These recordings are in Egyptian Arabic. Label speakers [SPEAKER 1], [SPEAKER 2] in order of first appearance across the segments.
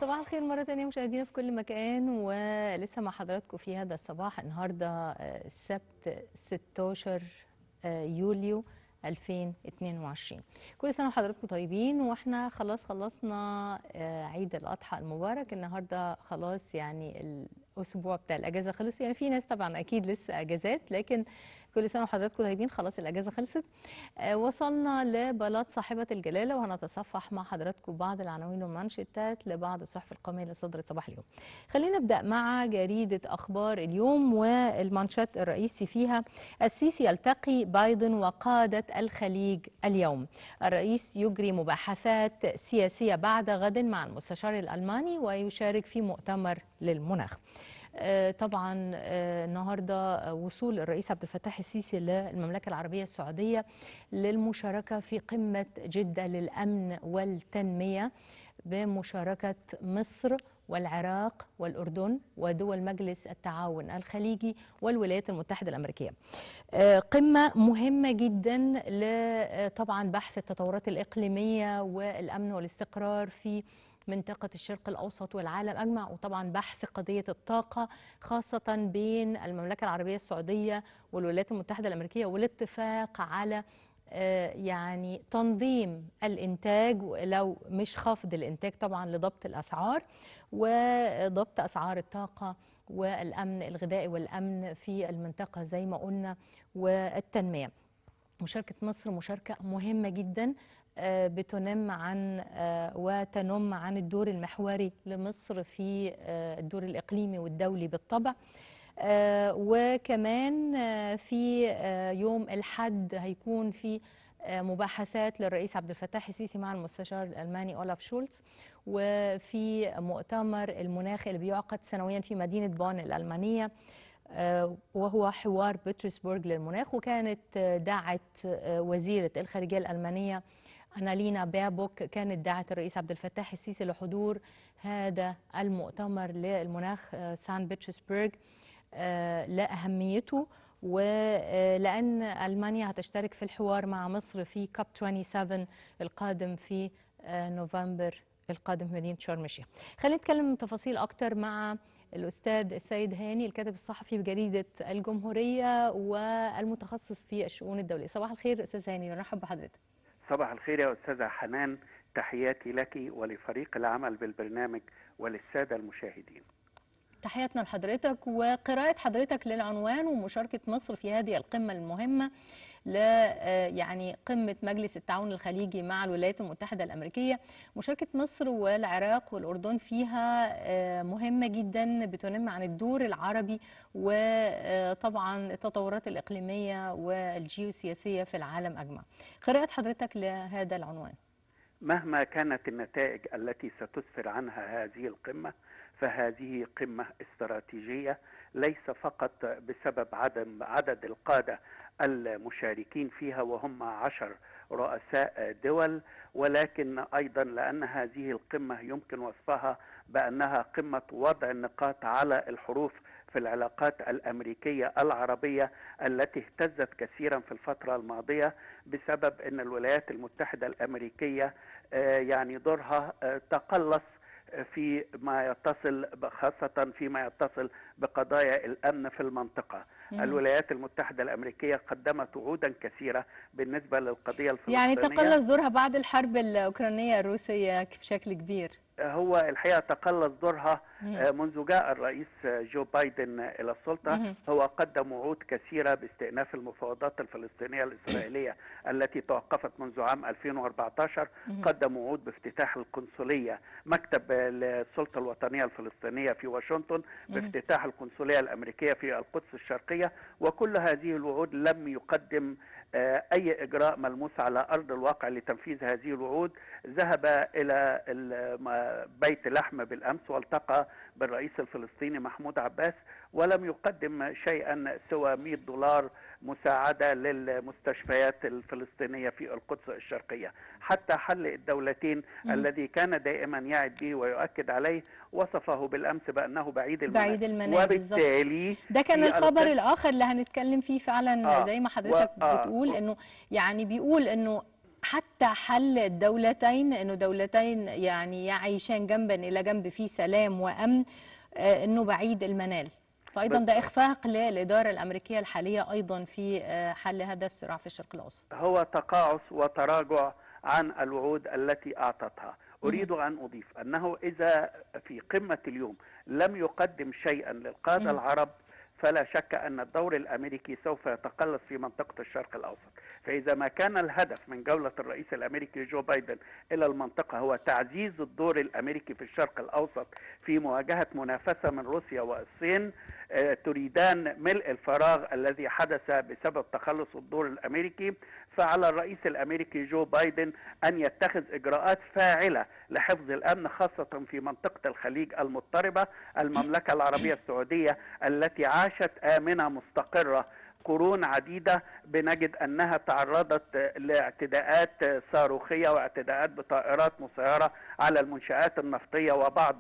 [SPEAKER 1] صباح الخير مرة تانية مشاهدينا في كل مكان ولسه مع حضراتكم في هذا الصباح النهاردة آه، السبت 16 آه، يوليو 2022 كل سنة وحضراتكم طيبين واحنا خلاص خلصنا آه، عيد الأضحى المبارك النهاردة خلاص يعني الأسبوع بتاع الأجازة خلص يعني في ناس طبعا أكيد لسه أجازات لكن كل سنة وحضراتكم طيبين خلاص الأجازة خلصت آه، وصلنا لبلاط صاحبة الجلالة وهنتصفح مع حضراتكم بعض العناوين والمانشيتات لبعض الصحف القومية اللي صدرت صباح اليوم خلينا نبدأ مع جريدة أخبار اليوم والمانشات الرئيسي فيها السيسي يلتقي بايدن وقادة الخليج اليوم الرئيس يجري مباحثات سياسية بعد غد مع المستشار الألماني ويشارك في مؤتمر للمناخ آه، طبعا آه، النهارده وصول الرئيس عبد الفتاح السيسي للمملكه العربيه السعوديه للمشاركه في قمه جده للامن والتنميه بمشاركه مصر والعراق والاردن ودول مجلس التعاون الخليجي والولايات المتحده الامريكيه. آه، قمه مهمه جدا ل طبعا بحث التطورات الاقليميه والامن والاستقرار في منطقة الشرق الأوسط والعالم أجمع وطبعا بحث قضية الطاقة خاصة بين المملكة العربية السعودية والولايات المتحدة الأمريكية والاتفاق على آه، يعني تنظيم الإنتاج لو مش خفض الإنتاج طبعا لضبط الأسعار وضبط أسعار الطاقة والأمن الغذائي والأمن في المنطقة زي ما قلنا والتنمية مشاركة مصر مشاركة مهمة جدا آه، بتنم عن آه، وتنم عن الدور المحوري لمصر في آه، الدور الإقليمي والدولي بالطبع آه، وكمان آه، في آه، يوم الحد هيكون في آه، مباحثات للرئيس عبد الفتاح السيسي مع المستشار الألماني أولاف شولتز وفي مؤتمر المناخ اللي بيعقد سنويا في مدينة بون الألمانية آه، وهو حوار بطرسبورغ للمناخ وكانت آه، دعت آه، وزيرة الخارجية الألمانية أنالينا بابوك كانت دعت الرئيس عبد الفتاح السيسي لحضور هذا المؤتمر للمناخ آه، سان بطرسبورغ آه، لأهميته ولأن ألمانيا هتشترك في الحوار مع مصر في كاب 27 القادم في آه، نوفمبر القادم في مدينة شرم الشيخ خلينا نتكلم تفاصيل أكتر مع الأستاذ السيد هاني الكاتب الصحفي بجريدة الجمهورية والمتخصص في الشؤون الدولية صباح الخير أستاذ هاني نرحب بحضرتك
[SPEAKER 2] صباح الخير يا أستاذة حنان تحياتي لك ولفريق العمل بالبرنامج وللسادة المشاهدين
[SPEAKER 1] تحياتنا لحضرتك وقراءة حضرتك للعنوان ومشاركة مصر في هذه القمة المهمة ل آه، يعني قمة مجلس التعاون الخليجي مع الولايات المتحدة الأمريكية مشاركة مصر والعراق والأردن فيها آه، مهمة جدا بتنم عن الدور العربي وطبعا التطورات الإقليمية والجيوسياسية في العالم أجمع قراءة حضرتك لهذا العنوان
[SPEAKER 2] مهما كانت النتائج التي ستسفر عنها هذه القمة فهذه قمة استراتيجية ليس فقط بسبب عدم عدد القادة المشاركين فيها وهم عشر رؤساء دول ولكن أيضا لأن هذه القمة يمكن وصفها بأنها قمة وضع النقاط على الحروف في العلاقات الأمريكية العربية التي اهتزت كثيرا في الفترة الماضية بسبب أن الولايات المتحدة الأمريكية آه، يعني دورها آه، تقلص في ما يتصل خاصة فيما يتصل بقضايا الأمن في المنطقة
[SPEAKER 1] مم.
[SPEAKER 2] الولايات المتحدة الأمريكية قدمت وعودا كثيرة بالنسبة للقضية الفلسطينية
[SPEAKER 1] يعني تقلص دورها بعد الحرب الأوكرانية الروسية بشكل كبير
[SPEAKER 2] هو الحقيقة تقلص دورها
[SPEAKER 1] مم.
[SPEAKER 2] آه، منذ جاء الرئيس آه، جو بايدن آه، إلى السلطة
[SPEAKER 1] مهم.
[SPEAKER 2] هو قدم وعود كثيرة باستئناف المفاوضات الفلسطينية الإسرائيلية التي توقفت منذ عام 2014
[SPEAKER 1] مهم.
[SPEAKER 2] قدم وعود بافتتاح القنصلية مكتب آه، للسلطة الوطنية الفلسطينية في واشنطن
[SPEAKER 1] مهم.
[SPEAKER 2] بافتتاح القنصلية الأمريكية في القدس الشرقية وكل هذه الوعود لم يقدم آه، أي إجراء ملموس على أرض الواقع لتنفيذ هذه الوعود ذهب إلى ال- ما- بيت لحم بالأمس والتقى بالرئيس الفلسطيني محمود عباس ولم يقدم شيئا سوى 100 دولار مساعدة للمستشفيات الفلسطينية في القدس الشرقية حتى حل الدولتين
[SPEAKER 1] مم.
[SPEAKER 2] الذي كان دائما يعد به ويؤكد عليه وصفه بالأمس بأنه بعيد المنام
[SPEAKER 1] بعيد المنام بالظبط.
[SPEAKER 2] وبالتالي
[SPEAKER 1] ده كان
[SPEAKER 2] في
[SPEAKER 1] الخبر
[SPEAKER 2] القدس-
[SPEAKER 1] الآخر اللي هنتكلم فيه فعلا
[SPEAKER 2] آه،
[SPEAKER 1] زي ما حضرتك
[SPEAKER 2] و- آه،
[SPEAKER 1] بتقول
[SPEAKER 2] و-
[SPEAKER 1] إنه يعني بيقول إنه حتى حل الدولتين انه دولتين يعني يعيشان جنبا الى جنب في سلام وامن آه، انه بعيد المنال فايضا ده
[SPEAKER 2] بالضبط.
[SPEAKER 1] اخفاق للاداره الامريكيه الحاليه ايضا في آه، حل هذا الصراع في الشرق الاوسط
[SPEAKER 2] هو تقاعس وتراجع عن الوعود التي اعطتها اريد ان اضيف انه اذا في قمه اليوم لم يقدم شيئا للقاده
[SPEAKER 1] مم.
[SPEAKER 2] العرب فلا شك ان الدور الامريكي سوف يتقلص في منطقه الشرق الاوسط فاذا ما كان الهدف من جوله الرئيس الامريكي جو بايدن الى المنطقه هو تعزيز الدور الامريكي في الشرق الاوسط في مواجهه منافسه من روسيا والصين آه، تريدان ملء الفراغ الذي حدث بسبب تخلص الدور الامريكي فعلى الرئيس الامريكي جو بايدن ان يتخذ اجراءات فاعله لحفظ الامن خاصه في منطقه الخليج المضطربه المملكه العربيه السعوديه التي عاشت امنه مستقره قرون عديده بنجد انها تعرضت لاعتداءات صاروخيه واعتداءات بطائرات مسيره على المنشات النفطيه وبعض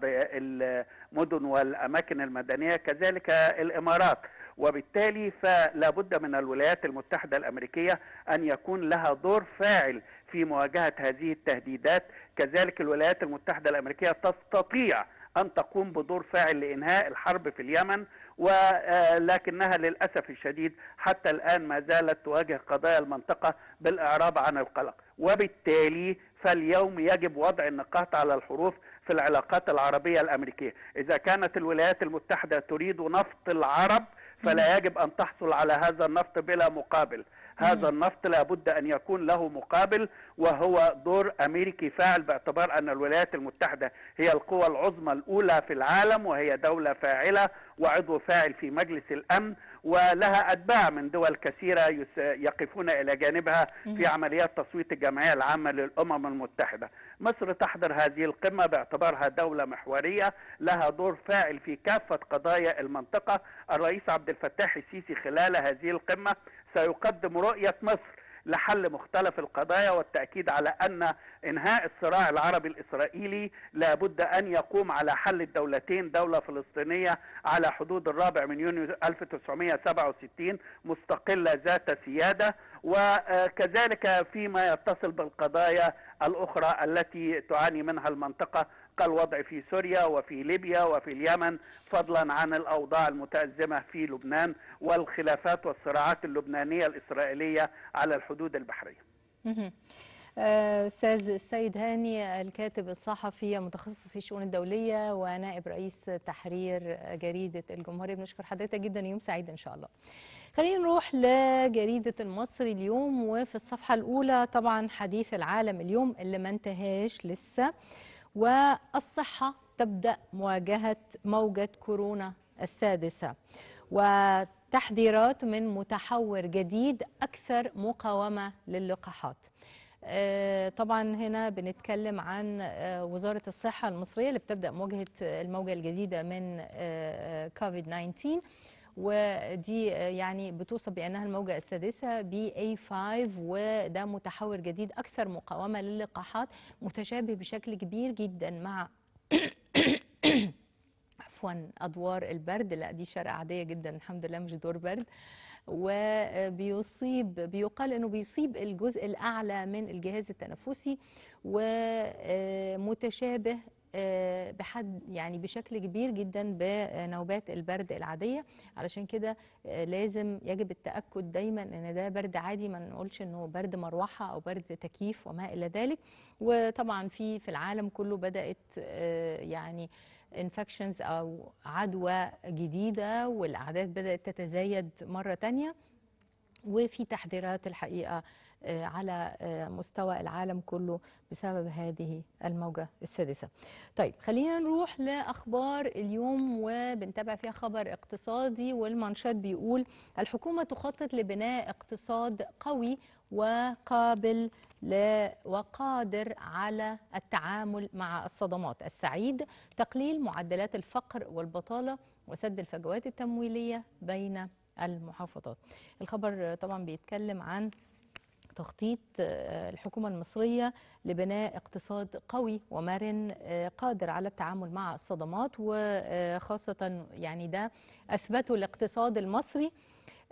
[SPEAKER 2] المدن والاماكن المدنيه كذلك الامارات وبالتالي فلا بد من الولايات المتحده الامريكيه ان يكون لها دور فاعل في مواجهه هذه التهديدات كذلك الولايات المتحده الامريكيه تستطيع ان تقوم بدور فاعل لانهاء الحرب في اليمن ولكنها للاسف الشديد حتى الان ما زالت تواجه قضايا المنطقه بالاعراب عن القلق وبالتالي فاليوم يجب وضع النقاط على الحروف في العلاقات العربيه الامريكيه اذا كانت الولايات المتحده تريد نفط العرب فلا يجب ان تحصل على هذا النفط بلا مقابل هذا النفط لابد ان يكون له مقابل وهو دور امريكي فاعل باعتبار ان الولايات المتحده هي القوى العظمى الاولى في العالم وهي دوله فاعله وعضو فاعل في مجلس الامن ولها اتباع من دول كثيره يس- يقفون الى جانبها في عمليات تصويت الجمعيه العامه للامم المتحده. مصر تحضر هذه القمه باعتبارها دوله محوريه لها دور فاعل في كافه قضايا المنطقه. الرئيس عبد الفتاح السيسي خلال هذه القمه سيقدم رؤيه مصر لحل مختلف القضايا والتأكيد على أن إنهاء الصراع العربي الإسرائيلي لابد أن يقوم على حل الدولتين دولة فلسطينية على حدود الرابع من يونيو 1967 مستقلة ذات سيادة وكذلك فيما يتصل بالقضايا الأخرى التي تعاني منها المنطقة كالوضع في سوريا وفي ليبيا وفي اليمن فضلا عن الأوضاع المتأزمة في لبنان والخلافات والصراعات اللبنانية الإسرائيلية على الحدود البحرية
[SPEAKER 1] مهم. آه، أستاذ السيد هاني الكاتب الصحفي المتخصص في الشؤون الدولية ونائب رئيس تحرير جريدة الجمهورية بنشكر حضرتك جدا يوم سعيد إن شاء الله خلينا نروح لجريدة المصري اليوم وفي الصفحة الأولى طبعا حديث العالم اليوم اللي ما انتهاش لسه والصحة تبدأ مواجهة موجة كورونا السادسة وتحذيرات من متحور جديد أكثر مقاومة للقاحات آه، طبعا هنا بنتكلم عن آه، وزارة الصحة المصرية اللي بتبدأ مواجهة الموجة الجديدة من كوفيد 19 ودي آه، يعني بتوصف بأنها الموجة السادسة بي A5 وده متحور جديد أكثر مقاومة للقاحات متشابه بشكل كبير جدا مع عفوا أدوار البرد لا دي شرقة عادية جدا الحمد لله مش دور برد وبيصيب بيقال انه بيصيب الجزء الاعلى من الجهاز التنفسي ومتشابه بحد يعني بشكل كبير جدا بنوبات البرد العاديه علشان كده آه، لازم يجب التاكد دايما ان ده برد عادي ما نقولش انه برد مروحه او برد تكييف وما الى ذلك وطبعا في في العالم كله بدات آه، يعني انفكشنز او عدوى جديده والاعداد بدات تتزايد مره تانية وفي تحذيرات الحقيقه آه، على آه، مستوى العالم كله بسبب هذه الموجه السادسه. طيب خلينا نروح لاخبار اليوم وبنتابع فيها خبر اقتصادي والمانشات بيقول الحكومه تخطط لبناء اقتصاد قوي وقابل ل... وقادر على التعامل مع الصدمات السعيد تقليل معدلات الفقر والبطاله وسد الفجوات التمويليه بين المحافظات. الخبر طبعا بيتكلم عن تخطيط آه، الحكومة المصرية لبناء اقتصاد قوي ومرن آه، قادر على التعامل مع الصدمات وخاصة يعني ده أثبته الاقتصاد المصري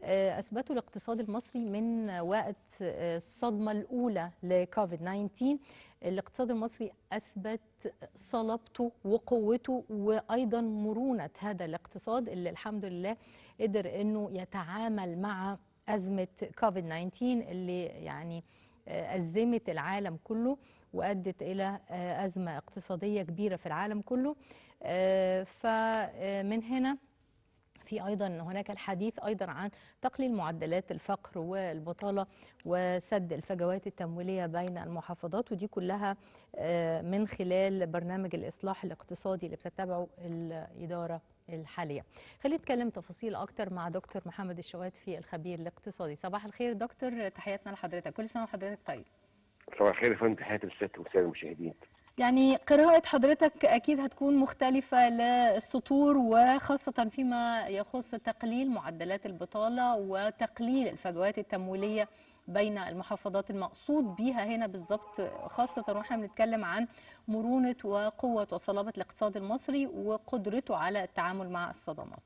[SPEAKER 1] آه، اثبته الاقتصاد المصري من وقت آه، الصدمه الاولى لكوفيد 19 الاقتصاد المصري اثبت صلابته وقوته وايضا مرونه هذا الاقتصاد اللي الحمد لله قدر انه يتعامل مع ازمه كوفيد 19 اللي يعني آه، ازمت العالم كله وادت الى آه، ازمه اقتصاديه كبيره في العالم كله آه، فمن هنا في ايضا هناك الحديث ايضا عن تقليل معدلات الفقر والبطاله وسد الفجوات التمويليه بين المحافظات ودي كلها آه، من خلال برنامج الاصلاح الاقتصادي اللي بتتبعه الاداره الحاليه. خلينا نتكلم تفاصيل اكتر مع دكتور محمد الشواتفي الخبير الاقتصادي. صباح الخير دكتور تحياتنا لحضرتك كل سنه وحضرتك طيب.
[SPEAKER 3] صباح الخير يا فندم تحياتي للست والساده المشاهدين
[SPEAKER 1] يعني قراءة حضرتك أكيد هتكون مختلفة للسطور وخاصة فيما يخص تقليل معدلات البطالة وتقليل الفجوات التمويلية بين المحافظات المقصود بيها هنا بالظبط خاصة واحنا بنتكلم عن مرونة وقوة وصلابة الاقتصاد المصري وقدرته على التعامل مع الصدمات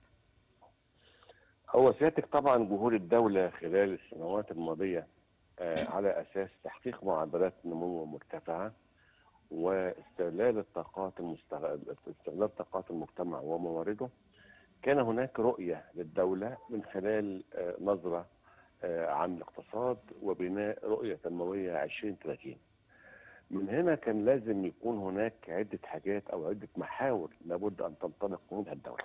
[SPEAKER 3] هو سيادتك طبعا جهود الدوله خلال السنوات الماضيه آه، على اساس تحقيق معدلات نمو مرتفعه واستغلال الطاقات المستغ... استغلال طاقات المجتمع وموارده كان هناك رؤيه للدوله من خلال آه، نظره آه، عن الاقتصاد وبناء رؤيه تنمويه 2030 من هنا كان لازم يكون هناك عده حاجات او عده محاور لابد ان تنطلق منها الدوله.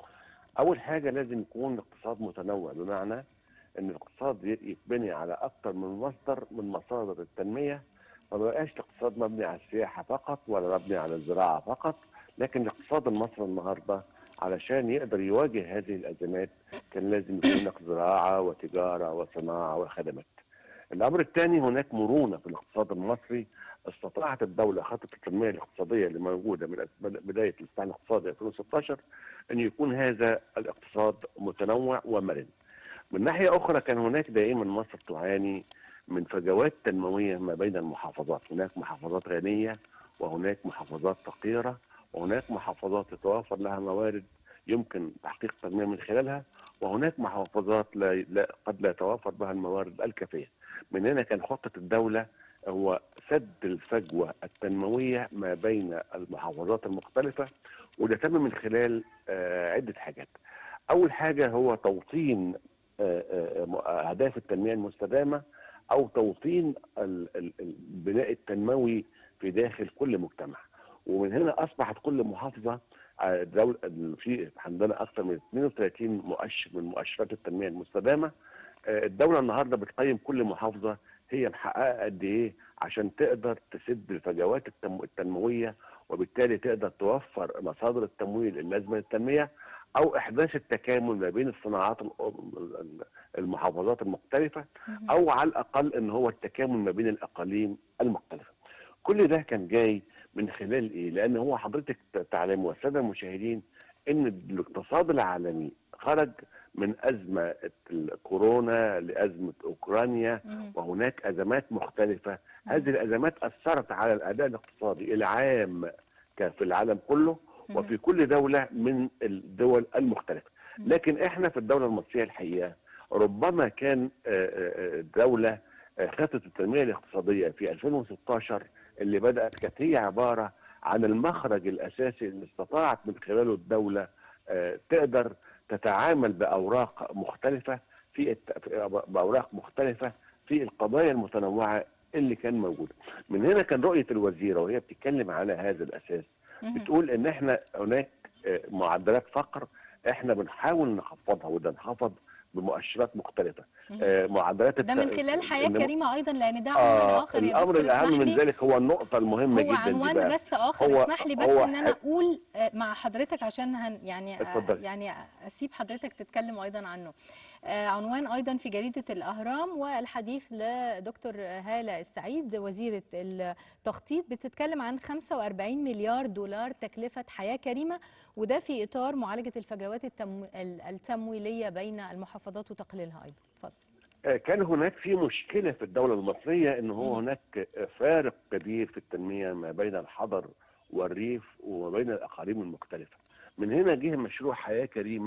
[SPEAKER 3] اول حاجه لازم يكون الاقتصاد متنوع بمعنى ان الاقتصاد يتبني على اكثر من مصدر من مصادر التنميه ما بقاش الاقتصاد مبني على السياحه فقط ولا مبني على الزراعه فقط لكن الاقتصاد المصري النهارده علشان يقدر يواجه هذه الازمات كان لازم يكون هناك زراعه وتجاره وصناعه وخدمات. الامر الثاني هناك مرونه في الاقتصاد المصري استطاعت الدوله خطه التنميه الاقتصاديه اللي موجوده من بدايه الاصلاح الاقتصادي 2016 ان يكون هذا الاقتصاد متنوع ومرن. من ناحيه اخرى كان هناك دائما مصر تعاني من فجوات تنمويه ما بين المحافظات، هناك محافظات غنيه وهناك محافظات فقيره وهناك محافظات يتوافر لها موارد يمكن تحقيق تنميه من خلالها وهناك محافظات لا, لا قد لا يتوافر بها الموارد الكافيه. من هنا كان خطه الدوله هو سد الفجوه التنمويه ما بين المحافظات المختلفه وده تم من خلال آه، عده حاجات. اول حاجه هو توطين آه، آه، اهداف التنميه المستدامه او توطين ال- ال- البناء التنموي في داخل كل مجتمع ومن هنا اصبحت كل محافظه آه، دول في عندنا اكثر من 32 مؤشر من مؤشرات التنميه المستدامه آه، الدوله النهارده بتقيم كل محافظه هي محققه قد ايه عشان تقدر تسد الفجوات التم- التنمويه وبالتالي تقدر توفر مصادر التمويل اللازمه للتنميه او احداث التكامل ما بين الصناعات ال- المحافظات المختلفه او على الاقل ان هو التكامل ما بين الاقاليم المختلفه. كل ده كان جاي من خلال ايه؟ لان هو حضرتك تعلم والساده المشاهدين ان الاقتصاد العالمي خرج من ازمه الكورونا لازمه اوكرانيا
[SPEAKER 1] مهم.
[SPEAKER 3] وهناك ازمات مختلفه، هذه الازمات اثرت على الاداء الاقتصادي العام ك- في العالم كله
[SPEAKER 1] مهم.
[SPEAKER 3] وفي كل دوله من الدول المختلفه.
[SPEAKER 1] مم.
[SPEAKER 3] لكن احنا في الدوله المصريه الحقيقه ربما كان آه، آه، الدوله آه، خطه التنميه الاقتصاديه في 2016 اللي بدات كانت هي عباره عن المخرج الاساسي اللي استطاعت من خلاله الدوله آه، تقدر تتعامل باوراق مختلفه في الت- في- باوراق مختلفه في القضايا المتنوعه اللي كان موجوده. من هنا كان رؤيه الوزيره وهي بتتكلم على هذا الاساس
[SPEAKER 1] مهم.
[SPEAKER 3] بتقول ان احنا هناك آه، معدلات فقر احنا بنحاول نخفضها وده انخفض بمؤشرات مختلفه
[SPEAKER 1] مهم.
[SPEAKER 3] آه، معدلات
[SPEAKER 1] ده من
[SPEAKER 3] الت-
[SPEAKER 1] خلال حياة
[SPEAKER 3] النمو-
[SPEAKER 1] كريمة أيضا لأن ده عنوان
[SPEAKER 3] آه
[SPEAKER 1] آخر يا
[SPEAKER 3] الامر
[SPEAKER 1] دكتور
[SPEAKER 3] الاهم
[SPEAKER 1] اسمح
[SPEAKER 3] من
[SPEAKER 1] لي
[SPEAKER 3] ذلك هو النقطه المهمه
[SPEAKER 1] هو
[SPEAKER 3] جدا دي
[SPEAKER 1] عنوان
[SPEAKER 3] بقى
[SPEAKER 1] بس آخر
[SPEAKER 3] هو-
[SPEAKER 1] اسمح لي بس
[SPEAKER 3] هو
[SPEAKER 1] إن أنا
[SPEAKER 3] حد-
[SPEAKER 1] أقول آه، مع حضرتك عشان هن يعني آه،
[SPEAKER 3] اتفضل.
[SPEAKER 1] يعني أسيب حضرتك تتكلم أيضا عنه آه، عنوان أيضا في جريدة الأهرام والحديث لدكتور هالة السعيد وزيرة التخطيط بتتكلم عن 45 مليار دولار تكلفة حياة كريمة وده في إطار معالجة الفجوات التمو... التمويلية بين المحافظات وتقليلها أيضا اتفضل
[SPEAKER 3] آه، كان هناك في مشكله في الدوله المصريه ان هو
[SPEAKER 1] مم.
[SPEAKER 3] هناك فارق كبير في التنميه ما بين الحضر والريف وما بين الاقاليم المختلفه. من هنا جه مشروع حياه كريمه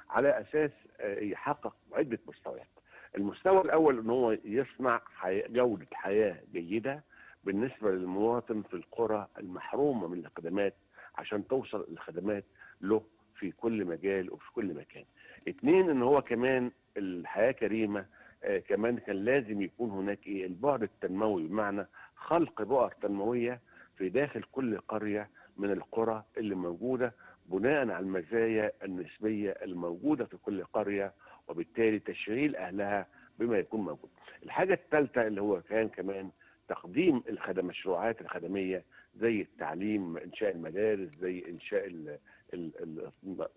[SPEAKER 3] على اساس آه، يحقق عده مستويات. المستوى الاول ان هو يصنع حي- جوده حياه جيده بالنسبه للمواطن في القرى المحرومه من الخدمات عشان توصل الخدمات له في كل مجال وفي كل مكان. اتنين ان هو كمان الحياه كريمه آه كمان كان لازم يكون هناك ايه البعد التنموي بمعنى خلق بؤر تنمويه في داخل كل قريه من القرى اللي موجوده بناء على المزايا النسبيه الموجوده في كل قريه وبالتالي تشغيل اهلها بما يكون موجود. الحاجه الثالثه اللي هو كان كمان تقديم الخدم المشروعات الخدميه زي التعليم انشاء المدارس زي انشاء ال- ال- ال-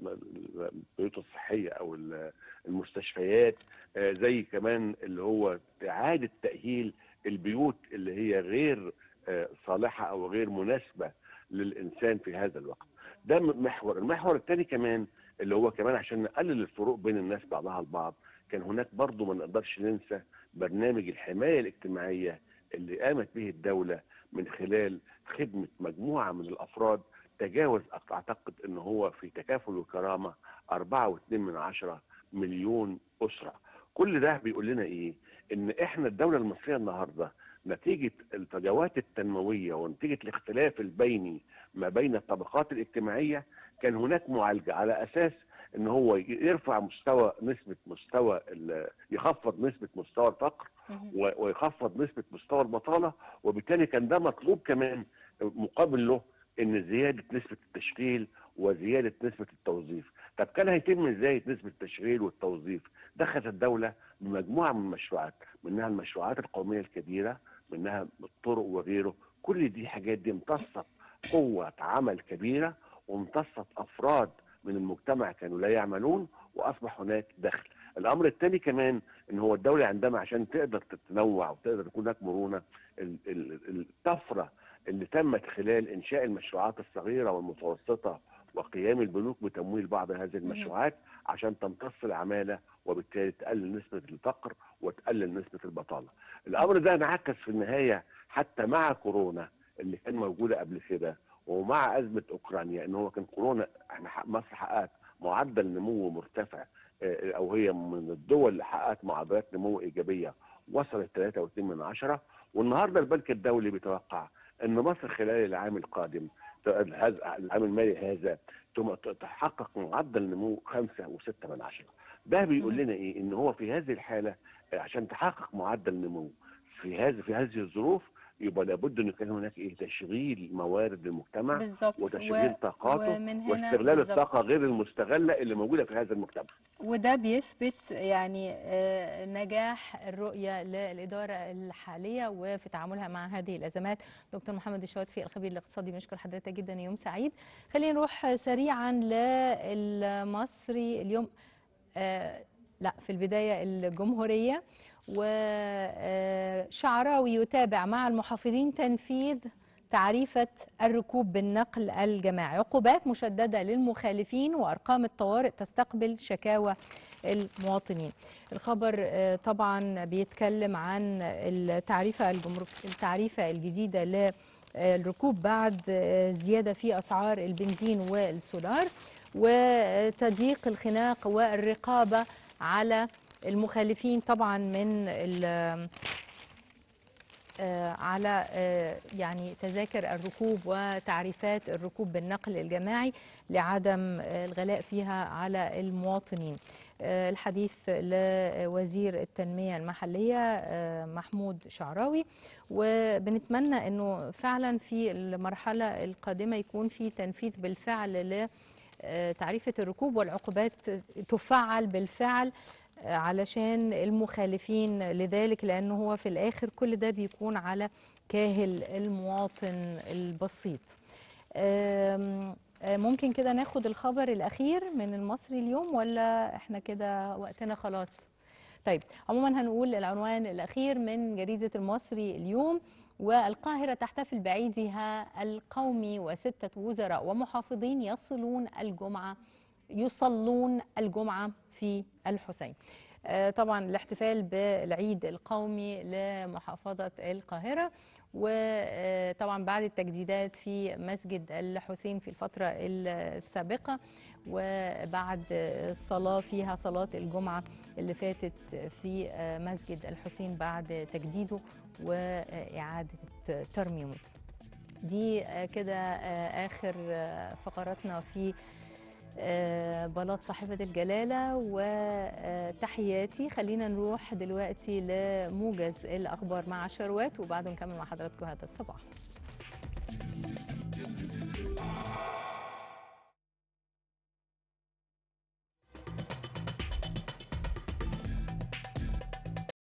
[SPEAKER 3] ال- البيوت الصحيه او ال- المستشفيات آه، زي كمان اللي هو اعاده تاهيل البيوت اللي هي غير آه، صالحه او غير مناسبه للانسان في هذا الوقت. ده م- محور، المحور الثاني كمان اللي هو كمان عشان نقلل الفروق بين الناس بعضها البعض كان هناك برضو ما نقدرش ننسى برنامج الحمايه الاجتماعيه اللي قامت به الدوله من خلال خدمه مجموعه من الافراد تجاوز أعت- اعتقد ان هو في تكافل وكرامه 4.2 من عشرة مليون اسره كل ده بيقول لنا ايه ان احنا الدوله المصريه النهارده نتيجه الفجوات التنمويه ونتيجه الاختلاف البيني ما بين الطبقات الاجتماعيه كان هناك معالجه على اساس ان هو يرفع مستوى نسبه مستوى ال- يخفض نسبه مستوى الفقر
[SPEAKER 1] مهم.
[SPEAKER 3] و- ويخفض نسبه مستوى البطاله وبالتالي كان ده مطلوب كمان مقابل له ان زياده نسبه التشغيل وزياده نسبه التوظيف طب كان هيتم ازاي نسبه التشغيل والتوظيف دخلت الدوله بمجموعه من المشروعات منها المشروعات القوميه الكبيره منها الطرق وغيره كل دي حاجات دي امتصت قوه عمل كبيره وامتصت افراد من المجتمع كانوا لا يعملون واصبح هناك دخل الامر الثاني كمان ان هو الدوله عندما عشان تقدر تتنوع وتقدر يكون هناك مرونه ال- ال- الطفره اللي تمت خلال انشاء المشروعات الصغيره والمتوسطه وقيام البنوك بتمويل بعض هذه المشروعات عشان تمتص العماله وبالتالي تقلل نسبه الفقر وتقلل نسبه البطاله. الامر ده انعكس في النهايه حتى مع كورونا اللي كان موجوده قبل كده ومع ازمه اوكرانيا ان هو كان كورونا احنا حق- مصر حققت معدل نمو مرتفع آه، او هي من الدول اللي حققت معدلات نمو ايجابيه وصلت 3.2 من عشرة والنهارده البنك الدولي بيتوقع ان مصر خلال العام القادم ت- هذا العام المالي هذا ثم ت- تحقق معدل نمو 5.6 من عشرة ده بيقول
[SPEAKER 1] مم.
[SPEAKER 3] لنا ايه ان هو في هذه الحاله آه، عشان تحقق معدل نمو في هذا في هذه الظروف يبقى لابد ان كان هناك ايه تشغيل موارد المجتمع
[SPEAKER 1] بالظبط
[SPEAKER 3] وتشغيل طاقاته
[SPEAKER 1] ومن هنا
[SPEAKER 3] واستغلال
[SPEAKER 1] بالظبط.
[SPEAKER 3] الطاقه غير المستغله اللي موجوده في هذا المجتمع
[SPEAKER 1] وده بيثبت يعني آه، نجاح الرؤية للإدارة الحالية وفي تعاملها مع هذه الأزمات دكتور محمد الشواتفي الخبير الاقتصادي بنشكر حضرتك جدا يوم سعيد خلينا نروح سريعا للمصري اليوم آه، لا في البداية الجمهورية وشعراوي يتابع مع المحافظين تنفيذ تعريفة الركوب بالنقل الجماعي عقوبات مشددة للمخالفين وأرقام الطوارئ تستقبل شكاوى المواطنين الخبر آه، طبعا بيتكلم عن التعريفة الجمرك التعريفة الجديدة للركوب بعد آه، زيادة في أسعار البنزين والسولار وتضييق الخناق والرقابة على المخالفين طبعا من ال- آه، على آه، يعني تذاكر الركوب وتعريفات الركوب بالنقل الجماعي لعدم آه، الغلاء فيها على المواطنين آه، الحديث لوزير التنمية المحلية آه، محمود شعراوي وبنتمنى انه فعلا في المرحلة القادمة يكون في تنفيذ بالفعل لتعريفة الركوب والعقوبات تفعل بالفعل علشان المخالفين لذلك لأنه هو في الآخر كل ده بيكون على كاهل المواطن البسيط أم، أه، ممكن كده ناخد الخبر الأخير من المصري اليوم ولا احنا كده وقتنا خلاص طيب عموما هنقول العنوان الأخير من جريدة المصري اليوم والقاهرة تحتفل بعيدها القومي وستة وزراء ومحافظين يصلون الجمعة يصلون الجمعة في الحسين آه، طبعا الاحتفال بالعيد القومي لمحافظة القاهرة وطبعا بعد التجديدات في مسجد الحسين في الفترة السابقة وبعد الصلاة فيها صلاة الجمعة اللي فاتت في مسجد الحسين بعد تجديده وإعادة ترميمه دي كده آخر فقراتنا في بلاط صاحبة الجلالة وتحياتي خلينا نروح دلوقتي لموجز الأخبار مع شروات وبعده نكمل مع حضراتكم هذا الصباح